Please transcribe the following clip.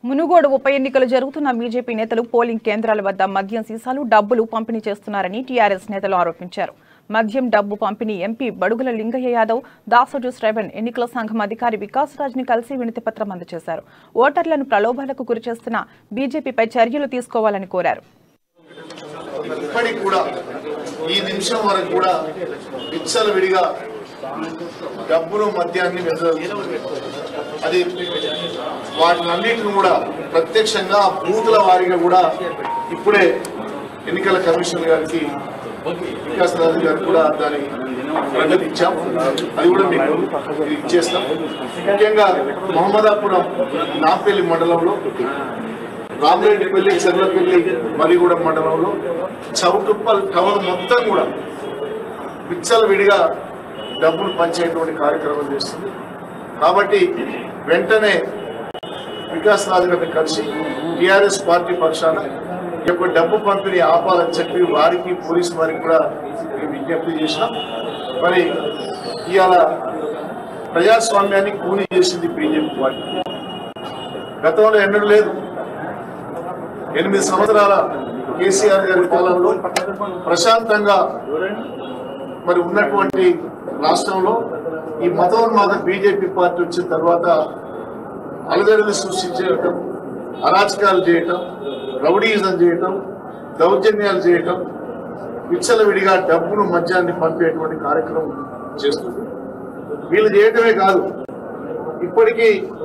మునుగోడు ఉప ఎన్నికలు జరుగుతున్న బీజేపీ నేతలు పోలింగ్ కేంద్రాల వద్ద మద్యం సీసాలు డబ్బులు పంపిణీ చేస్తున్నారని టీఆర్ఎస్ నేతలు ఆరోపించారు మద్యం డబ్బు పంపిణీ ఎంపీ బడుగుల లింగయ్య యాదవ్ దాసోజు శ్రవణ్ ఎన్నికల సంఘం అధికారి వికాస్ రాజ్ ని కలిసి వినతి పత్రం అందజేశారు ఓటర్లను ప్రలోభాలకు గురిచేస్తున్న బీజేపీపై చర్యలు తీసుకోవాలని కోరారు ఇప్పటికి కూడా ఈ నిమిషం వరకు కూడా విచ్చల విడిగా డబ్బును మద్యాన్ని వెదజల్లుతుంది. అది వాటినన్నిటిని కూడా ప్రత్యక్షంగా బూతుల వారిగా కూడా ఇప్పుడే ఎన్నికల కమిషన్ గారికి వికాస్ రాజు గారికి కూడా దాని ప్రగతి ఇచ్చాం అది కూడా మీకు ఇచ్చేస్తాం ముఖ్యంగా మహమ్మదాపురం నాంపల్లి మండలంలో రామరెడ్డిపల్లి చెర్లపల్లి మరిగూడెం మండలంలో చౌటుప్పల్ టవర్ మొత్తం కూడా విచ్చల విడిగా డబ్బులు పంచేటువంటి కార్యక్రమం చేస్తుంది కాబట్టి వెంటనే వికాస్ రాజు గారిని కలిసి టిఆర్ఎస్ పార్టీ పక్షాన ఈ యొక్క డబ్బు పంపిణీ ఆపాలని చెప్పి వారికి పోలీసు వారికి కూడా మేము విజ్ఞప్తి చేసినాం మరి ఇవాళ ప్రజాస్వామ్యాన్ని కూని చేసింది బీజేపీ పార్టీ గతంలో ఎన్నడూ లేదు ఎనిమిది సంవత్సరాల కేసీఆర్ గారి పాలనలో ప్రశాంతంగా మరి ఉన్నటువంటి రాష్ట్రంలో ఈ మతోన్మాద బీజేపీ పార్టీ వచ్చిన తర్వాత అలజడులు సృష్టించడం అరాచకాలు చేయటం రౌడీజం చేయటం దౌర్జన్యాలు చేయటం విచ్చలవిడిగా డబ్బును మద్యాన్ని పంపేటువంటి కార్యక్రమం చేస్తుంది వీళ్ళు చేయటమే కాదు ఇప్పటికీ